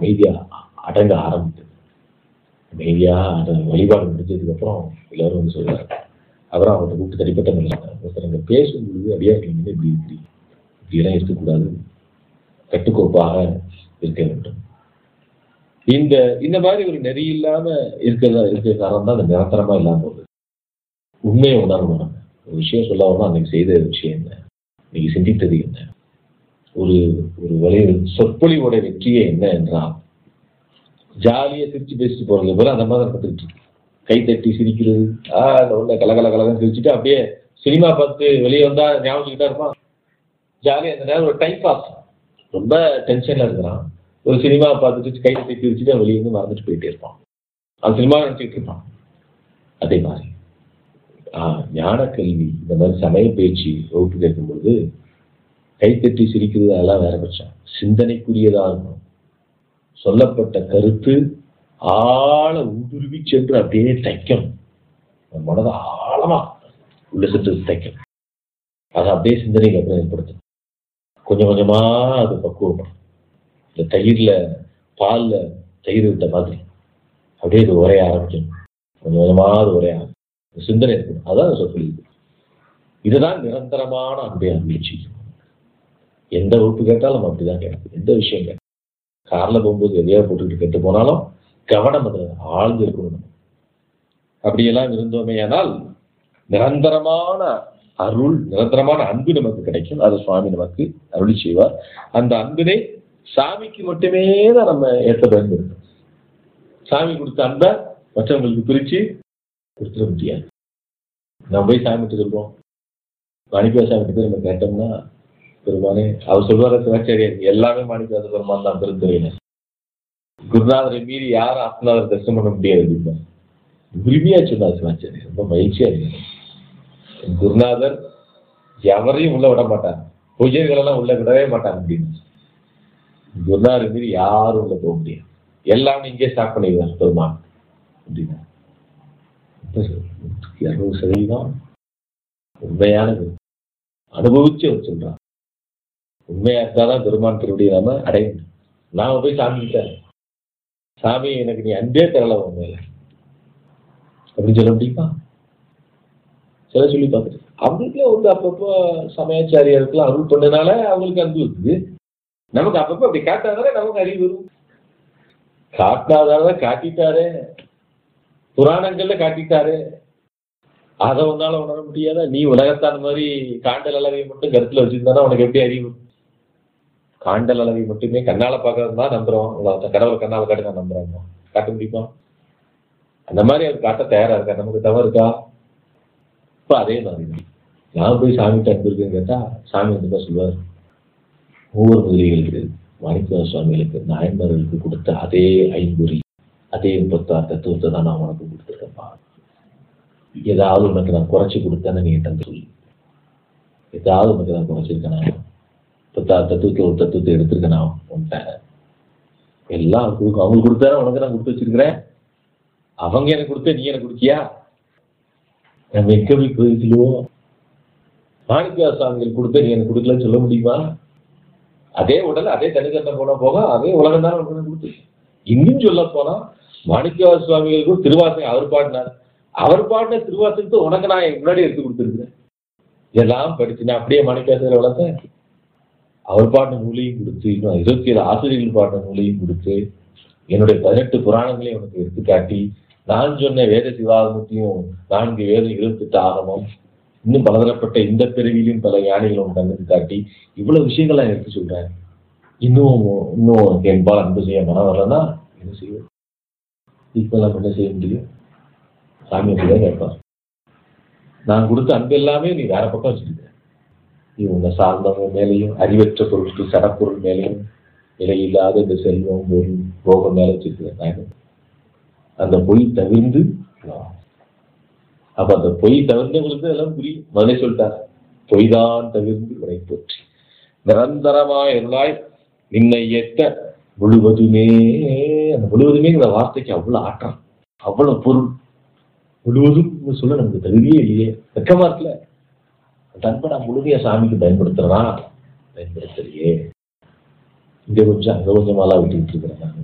அமைதியா அடங்க ஆரம்பித்தது அமைதியா அந்த வழிபாடு முடிஞ்சதுக்கு அப்புறம் எல்லாரும் வந்து சொல்றாங்க அப்புறம் அவர்கிட்ட கூப்பிட்டு தனிப்பட்ட முறையில் ஒருத்தர் அங்கே பேசும்பொழுது அப்படியே நீங்க இப்படி இருக்கிறீங்க இப்படியெல்லாம் இருக்கக்கூடாது கட்டுக்கோப்பாக இருக்க வேண்டும் இந்த இந்த மாதிரி ஒரு நெறி இல்லாம இருக்கிறதா இருக்கிற காரணம் தான் அந்த நிரந்தரமா இல்லாம போகுது உண்மையை உணரணும் நம்ம ஒரு விஷயம் சொல்ல வரணும் அன்னைக்கு செய்த விஷயம் என்ன இன்னைக்கு சிந்தித்தது என்ன ஒரு ஒரு வழி சொற்பொழிவோட வெற்றியே என்ன என்றால் ஜாலியா சிரிச்சு பேசிட்டு போறது போல அந்த மாதிரி நடந்துட்டு இருக்கு கை தட்டி சிரிக்கிறது ஆஹ் அந்த உள்ள கலகல கலகன்னு சிரிச்சுட்டு அப்படியே சினிமா பார்த்து வெளியே வந்தா ஞாபகம் இருப்பான் ஜாலியா அந்த நேரம் ஒரு டைம் பாஸ் ரொம்ப டென்ஷன்ல இருக்கிறான் ஒரு சினிமா பார்த்துட்டு கை தட்டி சிரிச்சுட்டு வெளியே வந்து மறந்துட்டு போயிட்டே இருப்பான் அந்த சினிமா நினைச்சிட்டு இருப்பான் அதே மாதிரி ஆஹ் ஞான கல்வி இந்த மாதிரி சமய பேச்சு வகுப்பு கேட்கும்பொழுது கைத்தட்டி சிரிக்கிறது அதெல்லாம் வேற பட்சம் சிந்தனைக்குரியதா இருக்கணும் சொல்லப்பட்ட கருத்து ஆழ ஊடுருவி சென்று அப்படியே தைக்கணும் நம்ம மனதை ஆழமா உள்ள சென்று தைக்கணும் அதை அப்படியே சிந்தனைக்கு அப்புறம் ஏற்படுத்தணும் கொஞ்சம் கொஞ்சமா அது பக்குவப்படும் இந்த தயிர்ல பால்ல தயிர் விட்ட மாதிரி அப்படியே இது உரைய ஆரம்பிக்கணும் கொஞ்சம் கொஞ்சமா அது உரைய ஆரம்பிக்கும் சிந்தனை இருக்கணும் அதான் சொற்பொழிவு இதுதான் நிரந்தரமான அன்பை அன்பளிச்சு எந்த வகுப்பு கேட்டாலும் நம்ம அப்படிதான் கேட்கும் எந்த விஷயம் கேட்கும் கார்ல போகும்போது எதையா போட்டுக்கிட்டு கேட்டு போனாலும் கவனம் அதுல ஆழ்ந்து இருக்கணும் நம்ம. அப்படியெல்லாம் இருந்தோமே ஆனால் நிரந்தரமான அருள் நிரந்தரமான அன்பு நமக்கு கிடைக்கும் அது சுவாமி நமக்கு அருளி செய்வார் அந்த அன்பினை சாமிக்கு மட்டுமே தான் நம்ம ஏற்ற பயன்படுத்தணும் சாமி கொடுத்த அன்பை மற்றவங்களுக்கு பிரிச்சு கொடுத்துட முடியாது நம்ம போய் சாமிட்டு சொல்றோம் மாணிக்க சாமி போய் நம்ம கேட்டோம்னா பெருமானே அவர் சொல்வார சிவாச்சாரியர் எல்லாமே மாணிக்கவாச பெருமான் தான் பெருந்துறையினர் குருநாதரை மீறி யாரும் ஆத்மநாதரை தரிசனம் பண்ண முடியாது அப்படின்னா உரிமையா சொன்னார் சிவாச்சாரியர் ரொம்ப மகிழ்ச்சியா இருக்கு குருநாதர் எவரையும் உள்ள விட மாட்டார் பூஜைகள் எல்லாம் உள்ள விடவே மாட்டாங்க அப்படின்னு குருநாதரை மீறி யாரும் உள்ள போக முடியாது எல்லாமே இங்கே ஸ்டார்ட் பண்ணிடுவார் பெருமான் அப்படின்னா இருநூறு சதவீதம் உண்மையானது அனுபவிச்சு அவர் சொல்றான் உண்மையா இருந்தாதான் பெருமான் திருவடியை நாம அடைய முடியும் நாம போய் சாமி கிட்ட சாமி எனக்கு நீ அன்பே தரல உண்மையில அப்படின்னு சொல்ல முடியுமா சில சொல்லி பார்த்துட்டு அவங்களுக்குலாம் வந்து அப்பப்போ சமயாச்சாரியருக்குலாம் அருள் பண்ணனால அவங்களுக்கு அன்பு இருக்குது நமக்கு அப்பப்போ அப்படி காட்டாதானே நமக்கு அறிவு வரும் காட்டாதான காட்டிட்டாரே புராணங்கள்ல காட்டிட்டாரே அதை உன்னால உணர முடியாதா நீ உலகத்தான் மாதிரி காண்டல் அளவை மட்டும் கருத்துல வச்சிருந்தானா உனக்கு எப்படி அறிவு காண்டல் அளவை மட்டுமே கண்ணால பார்க்கறது தான் நம்புறோம் உங்களை கடவுளை கண்ணால காட்டி நான் நம்புறாங்க காட்ட முடியுமா அந்த மாதிரி அவர் காட்ட தயாரா இருக்கா நமக்கு தவறு இருக்கா இப்போ அதே மாதிரி தான் நான் போய் சாமிகிட்ட அன்பு இருக்குன்னு கேட்டா சாமி வந்து சொல்லுவார் ஒவ்வொரு முதலிகளுக்கு மாணிக்க சுவாமிகளுக்கு நாயன்மார்களுக்கு கொடுத்த அதே ஐம்பொறி அதே முப்பத்தாறு தத்துவத்தை தான் நான் உனக்கு கொடுத்துருக்கேன்ப்பா ஏதாவது உனக்கு நான் குறைச்சி கொடுத்தேன்னு நீ என்கிட்ட சொல்லு ஏதாவது உனக்கு நான் குறைச்சிருக்கேனா முப்பத்தாறு தத்துவத்தில் ஒரு தத்துவத்தை எடுத்திருக்கேனா உன்கிட்ட எல்லாம் கொடுக்கும் அவங்களுக்கு கொடுத்தாரு உனக்கு நான் கொடுத்து வச்சிருக்கிறேன் அவங்க எனக்கு கொடுத்த நீ எனக்கு கொடுத்தியா நம்ம எங்க போய் கோயில் சொல்லுவோம் மாணிக்கா சுவாமிகள் கொடுத்த நீ எனக்கு கொடுக்கலன்னு சொல்ல முடியுமா அதே உடல் அதே தனித்தன்மை போனா போக அதே உலகம் தான் உனக்கு கொடுத்து இன்னும் சொல்ல போனா மாணிக்கவா சுவாமிகளுக்கும் திருவாசகம் அவர் பாடினார் அவர் பாடின திருவாசகத்தை உனக்கு நான் என் முன்னாடி எடுத்து கொடுத்துருக்கிறேன் இதெல்லாம் படிச்சு நான் அப்படியே மாணிக்காசர் வளர்த்தேன் அவர் பாடின நூலையும் கொடுத்து இன்னும் இருபத்தி ஏழு ஆசிரியர்கள் பாடின நூலையும் கொடுத்து என்னுடைய பதினெட்டு புராணங்களையும் உனக்கு எடுத்து காட்டி நான் சொன்ன வேத சிவாகமத்தையும் நான்கு வேதம் இருபத்தெட்டு ஆகமம் இன்னும் பலதரப்பட்ட இந்த பிறவியிலும் பல யானைகளும் கண்ணுக்கு காட்டி இவ்வளவு விஷயங்கள் நான் எடுத்து சொல்றேன் இன்னும் இன்னும் உனக்கு என்பால் அன்பு செய்ய மனம் வரலன்னா என்ன செய்வோம் இப்போ நம்ம என்ன செய்ய முடியும் சாமி அப்படிதான் கேட்பார் நான் கொடுத்த அன்பு எல்லாமே நீ வேற பக்கம் வச்சிருக்க நீ உன்னை சார்ந்தவங்க மேலேயும் அறிவற்ற பொருட்கள் சடப்பொருள் மேலேயும் விலையில்லாத இந்த செல்வம் பொருள் போகம் மேல வச்சிருக்கிறேன் நான் அந்த பொய் தவிர்ந்து வா. அப்ப அந்த பொய் தவிர்ந்தவங்களுக்கு எல்லாம் புரியும் முதலே சொல்லிட்டார் பொய் தான் தவிர்ந்து உனை போற்றி நிரந்தரமாய் அருளாய் நின்னை ஏற்ற முழுவதுமே அந்த முழுவதுமேங்கிற வார்த்தைக்கு அவ்வளவு ஆற்றம் அவ்வளவு பொருள் முழுவதும் சொல்ல நமக்கு தகுதியே இல்லையே வெக்கமா இருக்குல்ல அந்த அன்பை நான் முழுமையா சாமிக்கு பயன்படுத்துறேனா பயன்படுத்தலையே இங்க கொஞ்சம் அங்க கொஞ்சமாலாம் விட்டுக்கிட்டு இருக்கிறேன் நான்